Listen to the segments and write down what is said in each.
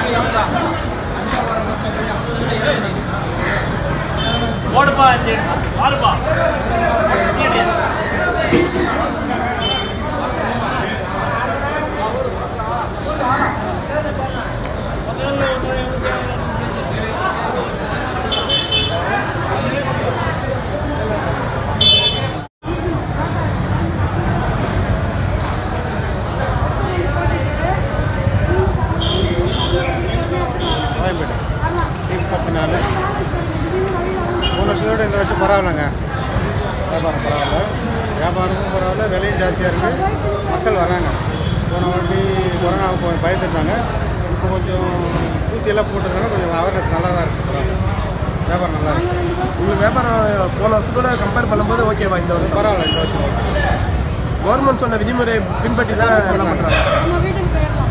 ஓடுப்பா அஞ்சு ஆறுப்பா கோயம்பேடு டீம் முப்பத்தி நாலு மூணு வருஷத்தோட இந்த வருஷம் பரவாயில்லைங்க வியாபாரம் பரவாயில்ல வியாபாரமும் பரவாயில்ல விலையும் ஜாஸ்தியாக இருக்குது மக்கள் வராங்க போன வாட்டி கொரோனாவுக்கு கொஞ்சம் பயந்துருந்தாங்க இப்போ கொஞ்சம் ஊசியெல்லாம் போட்டுருந்தாங்க கொஞ்சம் அவேர்னஸ் நல்லா தான் இருக்குது பரவாயில்ல வியாபாரம் நல்லா இருக்குது உங்களுக்கு வியாபாரம் போன வருஷத்தோட கம்பேர் பண்ணும்போது ஓகேவா இந்த வருஷம் பரவாயில்ல இந்த வருஷம் ஓகே. கவர்மெண்ட் சொன்ன விதிமுறை பின்பற்றி தான் எல்லாம் பண்ணுறாங்க நம்ம வீட்டுக்கு போயிடலாம்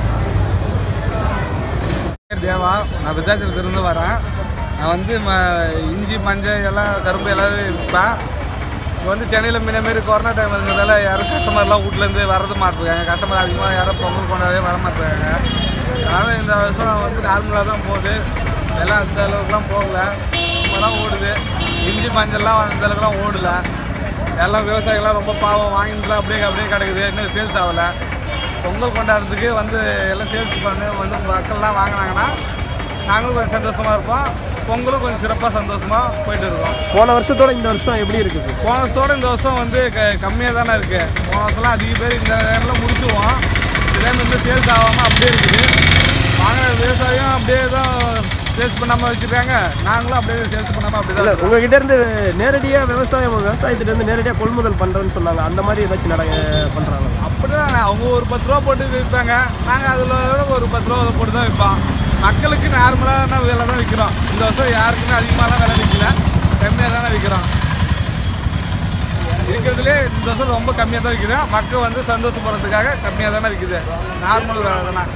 பேர் தேவா நான் விருத்தாச்சலத்திலிருந்து வரேன் நான் வந்து ம இஞ்சி மஞ்சள் எல்லாம் கரும்பு எல்லாம் விற்பேன் இப்போ வந்து சென்னையில் முன்ன மாரி கொரோனா டைம் இருந்ததால யாரும் கஸ்டமர்லாம் வீட்லேருந்து வரது மாட்டிருக்காங்க கஸ்டமர் அதிகமாக யாரும் பொங்கல் கொண்டாடவே வர மாட்டாங்க அதனால் இந்த வருஷம் வந்து நார்மலாக தான் போகுது எல்லாம் அந்த அளவுக்குலாம் போகல இப்போலாம் ஓடுது இஞ்சி மஞ்சள்லாம் அந்த அளவுக்குலாம் ஓடல எல்லாம் விவசாயிகள்லாம் ரொம்ப பாவம் வாங்கிட்டுலாம் அப்படியே அப்படியே கிடக்குது இன்னும் சேல்ஸ் ஆகலை பொங்கல் கொண்டாடுறதுக்கு வந்து எல்லாம் சேல்ஸ் பண்ணி வந்து மக்கள்லாம் வாங்கினாங்கன்னா நாங்களும் கொஞ்சம் சந்தோஷமாக இருப்போம் பொங்கலும் கொஞ்சம் சிறப்பாக சந்தோஷமாக போயிட்டு இருக்கோம் போன வருஷத்தோட இந்த வருஷம் எப்படி இருக்குது போன வருஷத்தோட இந்த வருஷம் வந்து க கம்மியாக தானே இருக்குது போன வருஷம்லாம் அதிக பேர் இந்த நேரத்தில் முடிச்சுவோம் இதே வந்து சேல்ஸ் ஆகாமல் அப்படியே இருக்குது வாங்குற விவசாயம் அப்படியே தான் சேல்ஸ் பண்ணாமல் வச்சுருக்காங்க நாங்களும் அப்படியே சேல்ஸ் பண்ணாமல் அப்படி இல்லை தான் உங்ககிட்ட இருந்து நேரடியாக விவசாயம் விவசாயத்துல இருந்து நேரடியாக கொள்முதல் பண்ணுறேன்னு சொன்னாங்க அந்த மாதிரி ஏதாச்சும் நட பண்ணுறாங்க அப்படிதான் அவங்க ஒரு பத்து ரூபா போட்டு விற்பாங்க நாங்கள் அதில் ஒரு பத்து ரூபா போட்டு தான் விற்போம் மக்களுக்கு நார்மலான விலை தான் விற்கிறோம் இந்த வருஷம் யாருக்குமே அதிகமாகலாம் விலை விற்கல கம்மியாக தானே விற்கிறோம் இருக்கிறதுலே இந்த வருஷம் ரொம்ப கம்மியாக தான் விற்குது மக்கள் வந்து சந்தோஷப்படுறதுக்காக கம்மியாக தானே விற்குது நார்மல் விலை தானே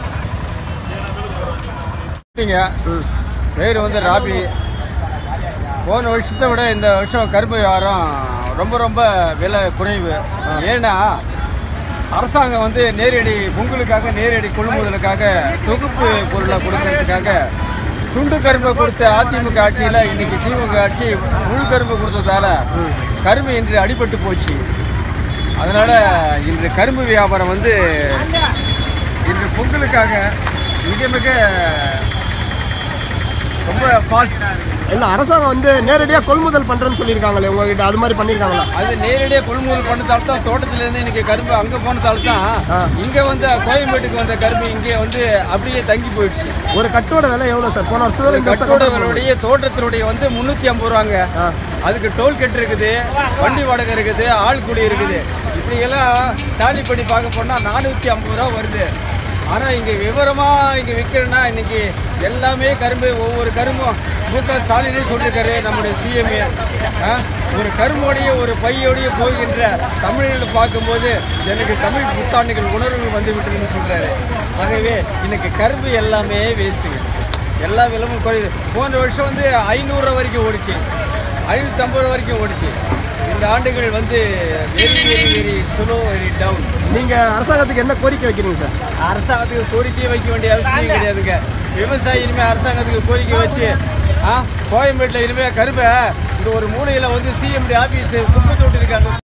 சரிங்க பேர் வந்து ராபி போன வருஷத்தை விட இந்த வருஷம் கரும்பு வியாபாரம் ரொம்ப ரொம்ப விலை குறைவு ஏன்னா அரசாங்கம் வந்து நேரடி பொங்கலுக்காக நேரடி கொள்முதலுக்காக தொகுப்பு பொருளை கொடுக்கறதுக்காக துண்டு கரும்பை கொடுத்த அதிமுக ஆட்சியில் இன்னைக்கு திமுக ஆட்சி முழு கரும்பு கொடுத்ததால கரும்பு இன்று அடிபட்டு போச்சு அதனால் இன்று கரும்பு வியாபாரம் வந்து இன்று பொங்கலுக்காக மிக மிக ரொம்ப ஃபாஸ்ட் இல்லை அரசாங்கம் வந்து நேரடியாக கொள்முதல் பண்ணுறேன்னு சொல்லியிருக்காங்களே உங்ககிட்ட அது மாதிரி பண்ணியிருக்காங்களா அது நேரடியாக கொள்முதல் பண்ணதால தான் தோட்டத்திலேருந்து இன்னைக்கு கரும்பு அங்கே போனதால தான் இங்கே வந்து கோயம்பேட்டுக்கு வந்த கரும்பு இங்கே வந்து அப்படியே தங்கி போயிடுச்சு ஒரு கட்டோட விலை எவ்வளோ சார் போன வருஷத்தோட ஒரு இந்த வருஷம் கட்டோட compare பண்ணும்போது. விலையுடைய தோட்டத்தினுடைய வந்து முந்நூற்றி ஐம்பது ரூபாங்க அதுக்கு டோல் கெட் இருக்குது வண்டி வாடகை இருக்குது ஆள் கூலி இருக்குது இப்படி எல்லாம் டாலி பண்ணி பார்க்க போனால் நானூற்றி ஐம்பது ரூபா வருது ஆனால் இங்கே விவரமாக இங்கே விற்கிறேன்னா இன்னைக்கு எல்லாமே கரும்பு ஒவ்வொரு கரும்பும் மு க ஸ்டாலினே சொல்லியிருக்காரு நம்முடைய சிஎம்ஏ ஒரு கரும்போடைய ஒரு பையோடைய போகின்ற தமிழில் பார்க்கும்போது எனக்கு தமிழ் புத்தாண்டுகள் உணர்வுகள் வந்து விட்டுருன்னு சொல்கிறாரு ஆகவே இன்னைக்கு கரும்பு எல்லாமே வேஸ்ட்டுங்க எல்லா விலமும் குறையுது போன வருஷம் வந்து ஐநூறுரூவா வரைக்கும் ஓடிச்சு ஐநூற்றம்பது ரூபா வரைக்கும் ஓடிச்சு இந்த ஆண்டுகள் வந்து very very very slow very down நீங்க அரசாங்கத்துக்கு என்ன கோரிக்கை வைக்கிறீங்க சார் அரசாங்கத்துக்கு கோரிக்கை வைக்க வேண்டிய அவசியம் கிடையாதுங்க விவசாயி இனிமேல் அரசாங்கத்துக்கு கோரிக்கை வச்சு ஆ கோயம்பேட்டில் இனிமேல் கரும்பை இந்த ஒரு மூலையில் வந்து சிஎம்டி ஆஃபீஸ் குப்பை தொட்டி இருக்காங்க